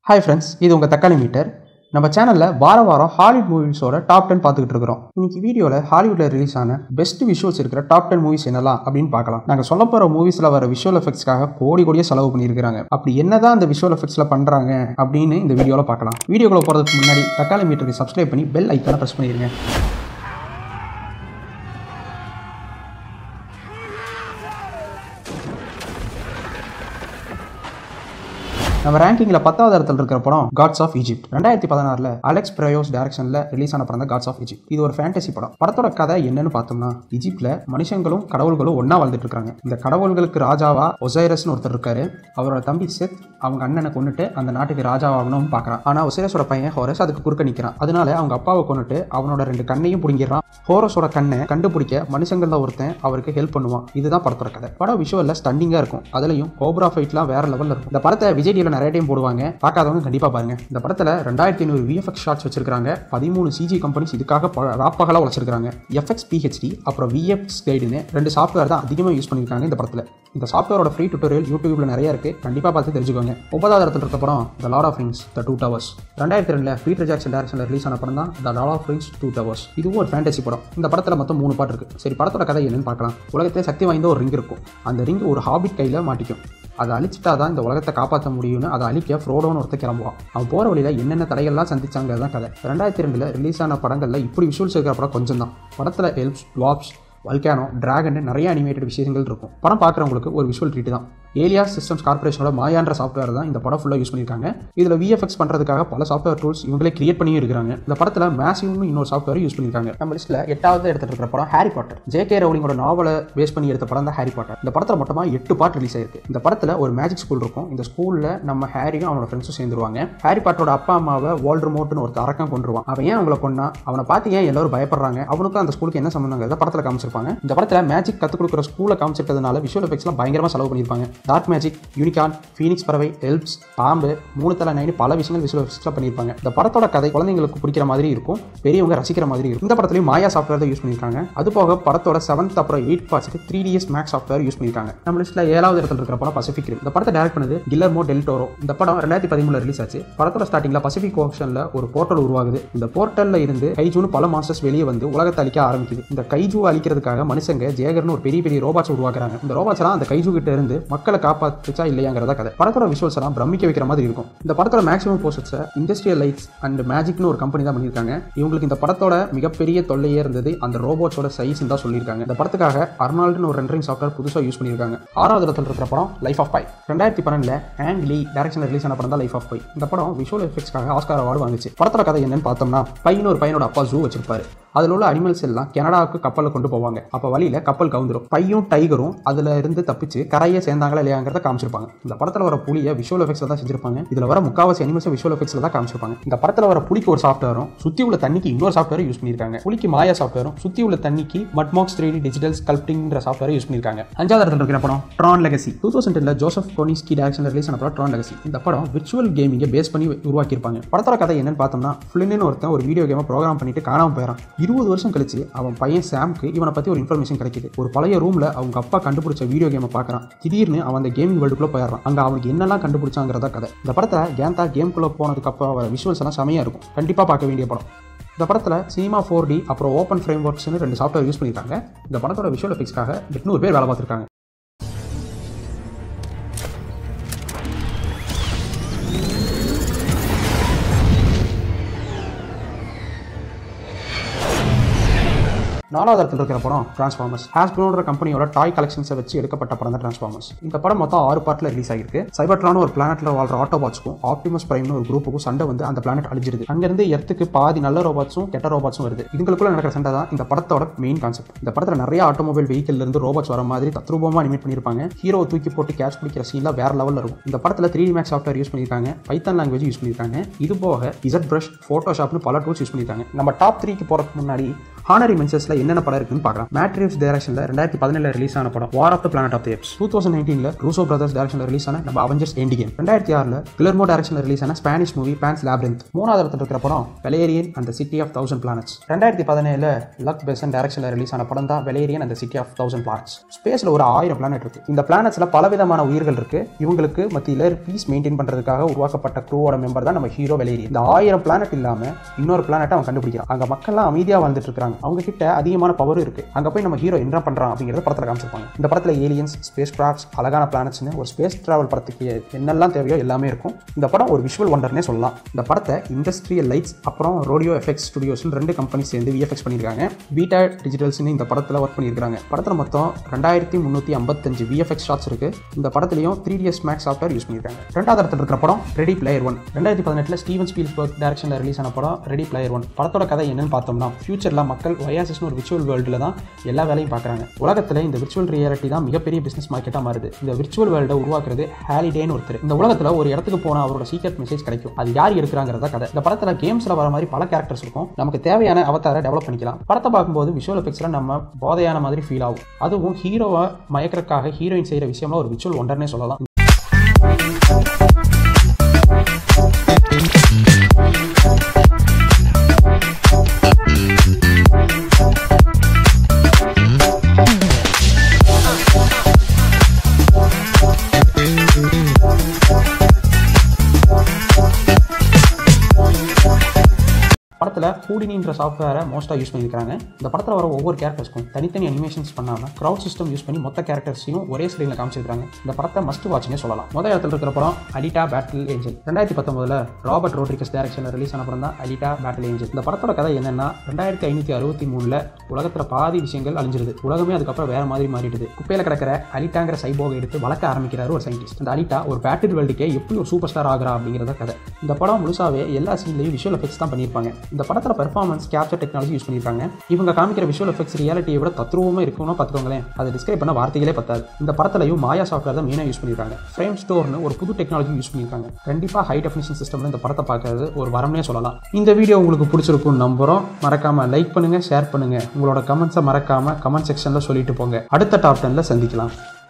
Hi friends இது உங்கள் தக்காளி மீட்டர் நம்ம சேனலில் வார வாரம் ஹாலிவுட் மூவிஸோட டாப் டென் பார்த்துக்கிட்டு இருக்கிறோம் இன்னைக்கு வீடியோவில் ஹாலிவுட்டில் ரிலீஸ் ஆன பெஸ்ட் விஷுவல்ஸ் இருக்கிற டாப் டென் மூவிஸ் என்னலாம் அப்படின்னு பார்க்கலாம் நாங்கள் சொல்ல போகிற மூவிஸில் வர விஷுவல் எஃபெக்ட்ஸ்க்காக கோடி கோடியே செலவு பண்ணியிருக்காங்க அப்படி என்னதான் அந்த விஷுவல் எஃபெக்ட்ஸில் பண்ணுறாங்க அப்படின்னு இந்த வீடியோவில் பார்க்கலாம் வீடியோக்குள்ள போகிறதுக்கு முன்னாடி தக்காளி மீட்டருக்கு சப்ஸ்கிரைப் பண்ணி பெல் ஐக்கானை ப்ரெஸ் பண்ணிடுங்க நம்ம ரேங்கிங்கில் பத்தாவது இடத்துல இருக்கிற படம் காட்ஸ் ஆஃப் ஈஜிப்ட் ரெண்டாயிரத்தி பதினாறில் அலெக்ஸ் பிரயோஸ் டேரக்ஷனில் ரிலீஸ் ஆன படம் தான் காட்ஸ் ஆஃப் ஈஜிப்ட் இது ஒரு ஃபேண்டசி படம் படத்தோட கதை என்னன்னு பார்த்தோம்னா ஈஜிப்டில் மனுஷங்களும் கடவுள்களும் ஒன்றா வாழ்ந்துட்டு இருக்காங்க இந்த கடவுள்களுக்கு ராஜாவா ஒசைரஸ்னு ஒருத்தர் இருக்காரு அவரோட தம்பி செத் அவங்க அண்ணனை கொண்டுட்டு அந்த நாட்டுக்கு ராஜாவாகணும்னு பார்க்குறான் ஆனால் ஒசைரஸோட பையன் ஹோரஸ் அதுக்கு குறுக்க நிற்கிறான் அதனால அவங்க அப்பாவை கொண்டுட்டு அவனோட ரெண்டு கண்ணையும் பிடிங்கிடுறான் ஹோரஸோட கண்ணை கண்டுபிடிக்க மனுஷங்களில் ஒருத்தன் அவருக்கு ஹெல்ப் பண்ணுவான் இதுதான் படத்தோட கதை படம் விஷுவலில் ஸ்டண்டிங்காக இருக்கும் அதுலயும் கோப்ரா ஃபைட்லாம் வேற லெவலில் இருக்கும் இந்த படத்தை விஜய் டிவியில் நிறைய டைம் போடுவாங்க பார்க்காதவங்க கண்டிப்பாக பாருங்க இந்த படத்தில் ரெண்டாயிரத்தி ஐநூறு விஎஃப்எக்ஸ் ஷாட்ஸ் வச்சிருக்காங்க பதிமூணு சிஜி கம்பெனிஸ் இதுக்காக ப- ராப்பகலாக உழைச்சிருக்காங்க எஃப்எக்ஸ் பிஹெச்டி அப்புறம் விஎஃப்எக்ஸ் கைடுன்னு ரெண்டு சாஃப்ட்வேர் தான் அதிகமாக யூஸ் பண்ணியிருக்காங்க இந்த படத்தில் இந்த சாஃப்ட்வேரோட ஃப்ரீ டுட்டோரியல் யூடியூப்ல நிறைய இருக்கு கண்டிப்பாக பார்த்து தெரிஞ்சுக்கோங்க ஒன்பதாவது இடத்துல இருக்க படம் the lord of rings the two towers ரெண்டாயிரத்தி ரெண்டில் பீட்டர் ஜாக்சன் டேரக்ஷனில் ரிலீஸ் ஆன படம் தான் the lord of rings two towers இதுவும் ஒரு ஃபேண்டசி படம் இந்த படத்தில் மொத்தம் மூணு பாட்டு இருக்கு சரி படத்தோட கதை என்னன்னு பார்க்கலாம் உலகத்திலே சக்தி வாய்ந்த ஒரு ரிங் இருக்கும் அந்த ரிங் ஒரு ஹாபிட் கையில் மாட்டிக்கும் அதை அழிச்சிட்டா தான் இந்த உலகத்தை காப்பாற்ற முடியும்னு அதை அழிக்க ஃப்ரோடோன்னு ஒருத்தர் கிளம்புவான் அவன் போகிற வழியில் என்னென்ன தடைகள்லாம் சந்திச்சாங்கிறது தான் கதை ரெண்டாயிரத்தி ரெண்டில் ரிலீஸ் ஆன படங்களில் இப்படி விஷுவல்ஸ் இருக்கிற படம் கொஞ்சம் தான் படத்தில் எல்ப்ஸ் டுவாப்ஸ் வல்கானோ டிராகன் நிறைய அனிமேட்டட் விஷயங்கள் இருக்கும் படம் பார்க்குறவங்களுக்கு ஒரு விஷுவல் ட்ரீட் தான் ஏலியா சிஸ்டம்ஸ் கார்பரேஷனோட மாயான்ற சாஃப்ட்வேர் தான் இந்த படம் ஃபுல்லாக யூஸ் பண்ணியிருக்காங்க இதில் விஎஃப்எக்ஸ் பண்ணுறதுக்காக பல சாஃப்ட்வேர் டூல்ஸ் இவங்களே கிரியேட் பண்ணியும் இருக்கிறாங்க இந்த படத்தில் மேசிவ்னு இன்னொரு சாஃப்ட்வேர் யூஸ் பண்ணியிருக்காங்க நம்ம லிஸ்ட்டில் எட்டாவது எடுத்துட்டு இருக்கிற படம் ஹாரி பாட்டர் ஜே கே ரவுலிங்கோட நாவலை பேஸ் பண்ணி எடுத்த படம் தான் ஹாரி பாட்டர் இந்த படத்தில் மொத்தமாக எட்டு பார்ட் ரிலீஸ் ஆயிருக்கு இந்த படத்தில் ஒரு மேஜிக் ஸ்கூல் இருக்கும் இந்த ஸ்கூலில் நம்ம ஹாரியும் அவனோட ஃப்ரெண்ட்ஸும் சேர்ந்துருவாங்க ஹாரி பாட்டரோட அப்பா அம்மாவை வால்டர் மோட்னு ஒருத்தர் அரக்கம் கொண்டுருவான் அவன் ஏன் அவங்கள கொண்டா அவனை பார்த்து ஏன் எல்லாரும் பயப்படுறாங்க அவனுக்கும் அந்த ஸ்கூலுக்கு என்ன சம்மந்தங்கிறத படத்தில் காமிச்சிருப்பாங்க இந்த படத்தில் மேஜிக் கற்றுக் கொடுக்குற ஸ்கூலை காமிச்சிருக்கிறதுனால விஷுவல் எஃபெக்ட்ஸ்லாம் பயங்கரமாக செலவு பண்ணியிருப்பாங்க டார்க் மேஜிக் யூனிகான் ஃபீனிக்ஸ் பறவை எல்ப்ஸ் பாம்பு மூணு தலை நைனு பல விஷயங்கள் விஷுவல் எஃபெக்ட்ஸ்லாம் பண்ணியிருப்பாங்க இந்த படத்தோட கதை குழந்தைங்களுக்கு பிடிக்கிற மாதிரி இருக்கும் பெரியவங்க ரசிக்கிற மாதிரி இருக்கும் இந்த படத்துலையும் மாயா சாஃப்ட்வேர் தான் யூஸ் பண்ணியிருக்காங்க அது போக படத்தோட செவன்த் அப்புறம் எயிட் பார்ட்ஸ்க்கு three DS Max software use பண்ணியிருக்காங்க நம்ம லிஸ்ட்டில் ஏழாவது இடத்துல இருக்கிற படம் பசிபிக் rim. இந்த படத்தை டேரக்ட் பண்ணது கில்லர்மோ டெல் டோரோ இந்த படம் ரெண்டாயிரத்தி பதிமூணுல ரிலீஸ் ஆச்சு படத்தோட ஸ்டார்டிங்ல பசிபிக் ஓஷன்ல ஒரு போர்ட்டல் உருவாகுது இந்த போர்ட்டல்ல இருந்து கைஜூன்னு பல மாஸ்டர்ஸ் வெளியே வந்து உலகத்தை அழிக்க ஆரம்பிக்குது இந்த கைஜூ அழிக்கிறதுக்காக மனுஷங்க ஜேகர்னு ஒரு பெரிய பெரிய ரோபாட்ஸ் உருவாக்குறாங்க இந்த ரோபாட்ஸ் எல்லாம் அந்த கைஜூ கிட்ட இருந்து மக்களை காப்பாத்துச்சா இல்லையாங்கிறத கதை படத்தோட விஷுவல்ஸ் எல்லாம் பிரமிக்க வைக்கிற மாதிரி இருக்கும் இந்த படத்தோட மேக்ஸிமம் போஸ்டர்ஸை இண்டஸ்ட்ரியல் லைட்ஸ் அண்ட் மேஜிக்னு ஒரு கம்பெனி தான் பண்ணியிருக்காங்க இவங்களுக்கு இந்த படத்தோட மிகப்பெரிய தொல்லையே இருந்தது அந்த ரோபோட்ஸோட சைஸ் தான் சொல்லியிருக்காங்க இந்த படத்துக்காக அர்னால்டுன்னு ஒரு ரெண்டரிங் சாஃப்ட்வேர் புதுசாக யூஸ் பண்ணியிருக்காங்க ஆறாவது இடத்துல இருக்கிற படம் லைஃப் ஆஃப் பை ரெண்டாயிரத்தி பன்னெண்டில் ஆங் லீ டேரக்ஷனில் ரிலீஸ் ஆன படம் தான் லைஃப் ஆஃப் பை இந்த படம் விஷுவல் எஃபெக்ட்ஸ்க்காக ஆஸ்கார் அவார்டு வாங்குச்சு படத்தோட கதை என்னன்னு பார்த்தோம்னா பையன் ஒரு பையனோட அப்பா ஜூ வச்சிருப்பாரு அதில் உள்ள அனிமல்ஸ் எல்லாம் கனடாவுக்கு கப்பலில் கொண்டு போவாங்க அப்போ வழியில் கப்பல் கவுந்துரும் பையும் டைகரும் அதில் இருந்து தப்பிச்சு கரையை சேர்ந்தாங்களா இல்லையாங்கிறத காமிச்சிருப்பாங்க இந்த படத்தில் வர புலியை விஷுவல் எஃபெக்ட்ஸில் தான் செஞ்சிருப்பாங்க இதில் வர முக்காவாசி அனிமல்ஸை விஷுவல் எஃபெக்ட்ஸில் தான் காமிச்சிருப்பாங்க இந்த படத்தில் வர புலிக்கு ஒரு சாஃப்ட்வேரும் சுற்றி உள்ள தண்ணிக்கு இன்னொரு சாஃப்ட்வேர் யூஸ் பண்ணியிருக்காங்க புலிக்கு மாயா சாஃப்ட்வேரும் சுற்றி உள்ள தண்ணிக்கு மட்மாக்ஸ் த்ரீ டி டிஜிட்டல் ஸ்கல்ப்டிங்கிற சாஃப்ட்வேர் யூஸ் பண்ணியிருக்காங்க அஞ்சாவது இடத்துல இருக்கிற படம் ட்ரான் லெகசி டூ தௌசண்ட் டென்ல ஜோசப் கோனிஸ்கி டேரக்ஷனில் ரிலீஸ் ஆன படம் ட்ரான் லெகசி இந்த படம் விர்ச்சுவல் கேமிங்கை பேஸ் பண்ணி உருவாக்கியிருப்பாங்க படத்தோட கதை என்னன்னு பார்த்தோம்னா ஃபிளின்னு ஒருத்தன் ஒரு வீடியோ கேமை ப்ரோக்ராம் பண்ணிட்டு காணாம போயிடறான் இருபது வருஷம் கழிச்சு அவன் பையன் சாம்க்கு இவனை பற்றி ஒரு இன்ஃபர்மேஷன் கிடைக்குது ஒரு பழைய ரூமில் அவங்க அப்பா கண்டுபிடிச்ச வீடியோ கேமை பார்க்குறான் திடீர்னு அவன் அந்த கேமிங் வேர்ல்டுக்குள்ளே போயிடறான் அங்கே அவனுக்கு என்னெல்லாம் கண்டுபிடிச்சாங்கிறத கதை இந்த படத்தில் கேந்தா கேம்குள்ளே போனதுக்கப்புறம் வர விஷுவல்ஸ் எல்லாம் செமையாக இருக்கும் கண்டிப்பாக பார்க்க வேண்டிய படம் இந்த படத்தில் சினிமா ஃபோர் டி அப்புறம் ஓப்பன் ஃப்ரேம் ஒர்க்ஸ்னு ரெண்டு சாஃப்ட்வேர் யூஸ் பண்ணியிருக்காங்க இந்த படத்தோட விஷுவல் எஃபெக்ட்ஸ்க்காக எட்நூறு பேர் வேலை பார்த்துருக்காங்க நாலாவது இடத்துல இருக்கிற படம் டிரான்ஸ்ஃபார்மர்ஸ் ஹாஸ்பிரோன்ற கம்பெனியோட டாய் கலெக்ஷன்ஸை வச்சு எடுக்கப்பட்ட படம் தான் டிரான்ஸ்ஃபார்மர்ஸ் இந்த படம் மொத்தம் ஆறு பார்ட்ல ரிலீஸ் ஆகிருக்கு சைபர்ட்ரான் ஒரு பிளானட்ல வாழ்ற ஆட்டோபாட்ஸ்க்கும் ஆப்டிமஸ் பிரைம்னு ஒரு குரூப்புக்கும் சண்டை வந்து அந்த பிளானட் அழிஞ்சிருது அங்கிருந்து எர்த்துக்கு பாதி நல்ல ரோபாட்ஸும் கெட்ட ரோபாட்ஸும் வருது இதுங்களுக்குள்ள நடக்கிற சண்டை தான் இந்த படத்தோட மெயின் கான்செப்ட் இந்த படத்துல நிறைய ஆட்டோமொபைல் வெஹிக்கிள் இருந்து ரோபாட்ஸ் வர மாதிரி தத்ரூபமா அனிமேட் பண்ணியிருப்பாங்க ஹீரோ தூக்கி போட்டு கேட்ச் பிடிக்கிற சீன்லாம் வேற லெவலில் இருக்கும் இந்த படத்துல three D Max software use பண்ணியிருக்காங்க பைத்தன் லாங்குவேஜ் யூஸ் பண்ணியிருக்காங்க இது போக இசட் பிரஷ் ஃபோட்டோஷாப்னு பல டூல்ஸ் யூஸ் பண்ணியிருக்காங்க நம்ம டாப் த்ரீக்கு போறதுக்கு முன்னாடி ஹானரி மென்சஸ்ல என்னென்ன படம் இருக்குன்னு பார்க்கலாம் மேட்ரிவ்ஸ் டைரக்ஷனில் ரெண்டாயிரத்தி பதினேழு ரிலீஸ் ஆன படம் war of the planet of the apes two thousand நைன்டீனில் ரூசோ பிரதர்ஸ் டைரக்ஷனில் ரிலீஸ் ஆன நம்ம அவெஞ்சர்ஸ் எண்டி கேம் ரெண்டாயிரத்தி ஆறில் கிளர்மோ டைரக்ஷனில் ரிலீஸ் ஆன ஸ்பானிஷ் மூவி பேன்ஸ் லேப்ரிந்த் மூணாவது இடத்துல இருக்கிற படம் வெலேரியன் அந்த சிட்டி ஆஃப் தௌசண்ட் பிளானட்ஸ் ரெண்டாயிரத்தி பதினேழு லக் பெசன் டைரக்ஷனில் ரிலீஸ் ஆன படம் தான் வெலேரியன் அந்த சிட்டி ஆஃப் தௌசண்ட் பிளானட்ஸ் ஸ்பேஸில் ஒரு ஆயிரம் பிளானட் இருக்கு இந்த பிளானட்ஸில் பலவிதமான உயிர்கள் இருக்கு இவங்களுக்கு மத்தியில் பீஸ் மெயின்டைன் பண்ணுறதுக்காக உருவாக்கப்பட்ட க்ரூவோட மெம்பர் தான் நம்ம ஹீரோ வெலேரியன் இந்த ஆயிரம் பிளானட் இல்லாமல் இன்னொரு பிளானட்டை அவன் கண்டுபிடிக்கிறான் அங்கே மக்கள்லாம் அமைதியாக வாழ்ந்துட்டு இருக்காங்க அவங்க கிட்ட அதிகமான பவர் இருக்கு அங்கே போய் நம்ம ஹீரோ என்ன பண்ணுறான் அப்படிங்கிறத படத்தில் காமிச்சிருப்பாங்க இந்த படத்தில் ஏலியன்ஸ் ஸ்பேஸ் கிராஃப்ட்ஸ் அழகான பிளானட்ஸ்னு ஒரு ஸ்பேஸ் டிராவல் படத்துக்கு என்னெல்லாம் தேவையோ எல்லாமே இருக்கும் இந்த படம் ஒரு விஷுவல் ஒண்டர்னே சொல்லலாம் இந்த படத்தை இண்டஸ்ட்ரியல் லைட்ஸ் அப்புறம் ரோடியோ எஃபெக்ட்ஸ் ஸ்டுடியோஸ்னு ரெண்டு கம்பெனி சேர்ந்து விஎஃப்எக்ஸ் பண்ணியிருக்காங்க பீட்டா டிஜிட்டல்ஸ்னு இந்த படத்தில் ஒர்க் பண்ணியிருக்காங்க படத்தில் மொத்தம் ரெண்டாயிரத்தி முந்நூற்றி ஐம்பத்தஞ்சு விஎஃப்எக்ஸ் ஷாட்ஸ் இருக்கு இந்த படத்துலையும் three DS Max software use பண்ணியிருக்காங்க ரெண்டாவது இடத்துல இருக்கிற படம் ரெடி பிளேயர் ஒன் ரெண்டாயிரத்தி பதினெட்டில் ஸ்டீவன் ஸ்பீல்பர்க் டேரக்ஷனில் ரிலீஸ் ஆன படம் ரெடி பிளேயர் ஒன் படத்தோட கதை என்னன்னு பார்த்தோம்னா ஃபியூச்சரில் மக்கள் ஒயாசிஸ்னு ஒரு விர்ச்சுவல் வேர்ல்டில் தான் எல்லா வேலையும் பார்க்குறாங்க உலகத்தில் இந்த விர்ச்சுவல் ரியாலிட்டி தான் மிகப்பெரிய பிசினஸ் மார்க்கெட்டாக மாறுது இந்த விர்ச்சுவல் வேர்ல்டை உருவாக்குறது ஹாலிடேன்னு ஒருத்தர் இந்த உலகத்தில் ஒரு இடத்துக்கு போனால் அவரோட சீக்ரெட் மெசேஜ் கிடைக்கும் அது யார் இருக்கிறாங்கிறத கதை இந்த படத்தில் கேம்ஸில் வர மாதிரி பல கேரக்டர்ஸ் இருக்கும் நமக்கு தேவையான அவதாரை டெவலப் பண்ணிக்கலாம் படத்தை பார்க்கும்போது விஷுவல் எஃபெக்ட்ஸில் நம்ம போதையான மாதிரி ஃபீல் ஆகும் அதுவும் ஹீரோவை மயக்கிறதுக்காக ஹீரோயின் செய்கிற விஷயம்லாம் ஒரு விர்ச்சுவல் ஒண்டர்னே சொல்லலாம் படத்தில் ஹூடினின்ற சாஃப்ட்வேரை மோஸ்ட்டாக யூஸ் பண்ணியிருக்காங்க இந்த படத்தில் வர ஒவ்வொரு கேரக்டர்ஸ்க்கும் தனித்தனி அனிமேஷன்ஸ் பண்ணாமல் க்ரௌட் சிஸ்டம் யூஸ் பண்ணி மொத்த கேரக்டர்ஸையும் ஒரே ஸ்க்ரீனில் காமிச்சிருக்காங்க இந்த படத்தை மஸ்ட் வாட்ச்னே சொல்லலாம் முதல் இடத்துல இருக்கிற படம் அலிட்டா பேட்டில் ஏஞ்சல் ரெண்டாயிரத்தி பத்தொன்பதுல ராபர்ட் ரோட்ரிகஸ் டேரக்ஷனில் ரிலீஸ் ஆன படம் தான் அலிட்டா பேட்டில் ஏஞ்சல் இந்த படத்தோட கதை என்னன்னா ரெண்டாயிரத்தி ஐநூற்றி அறுபத்தி மூணில் உலகத்தில் பாதி விஷயங்கள் அழிஞ்சிருது உலகமே அதுக்கப்புறம் வேற மாதிரி மாறிடுது குப்பையில் கிடக்கிற அலிட்டாங்கிற சைபோகை எடுத்து வளர்க்க ஆரம்பிக்கிறாரு ஒரு சயின்டிஸ்ட் இந்த அலிட்டா ஒரு பேட்டில் வேர்ல்டுக்கே எப்படி ஒரு சூப்பர் ஸ்டார் ஆகிறா அப்படிங்கிறத கதை இந்த படம் முழுசாவே எல்லா சீன்லையும் விஷுவல் எஃபெக்ட்ஸ் தான் பண்ணியிருப்பாங்க இந்த படத்தில் பெர்ஃபார்மன்ஸ் கேப்சர் டெக்னாலஜி யூஸ் பண்ணியிருக்காங்க இவங்க காமிக்கிற விஷுவல் எஃபெக்ட்ஸ் ரியாலிட்டியை விட தத்ரூபமாக இருக்கும்னு பார்த்துக்கோங்களேன் அதை டிஸ்கிரைப் பண்ண வார்த்தைகளே பத்தாது இந்த படத்துலையும் மாயா சாஃப்ட்வேர் தான் மெயினாக யூஸ் பண்ணியிருக்காங்க ஃப்ரேம் ஸ்டோர்னு ஒரு புது டெக்னாலஜி யூஸ் பண்ணியிருக்காங்க கண்டிப்பாக ஹை டெஃபினிஷன் சிஸ்டமில் இந்த படத்தை பார்க்கறது ஒரு வரம்னே சொல்லலாம் இந்த வீடியோ உங்களுக்கு பிடிச்சிருக்கும் நம்புகிறோம் மறக்காமல் லைக் பண்ணுங்கள் ஷேர் பண்ணுங்கள் உங்களோட கமெண்ட்ஸை மறக்காமல் கமெண்ட் செக்ஷனில் சொல்லிட்டு போங்க அடுத்த டாப் டெனில் சந்திக்கலாம்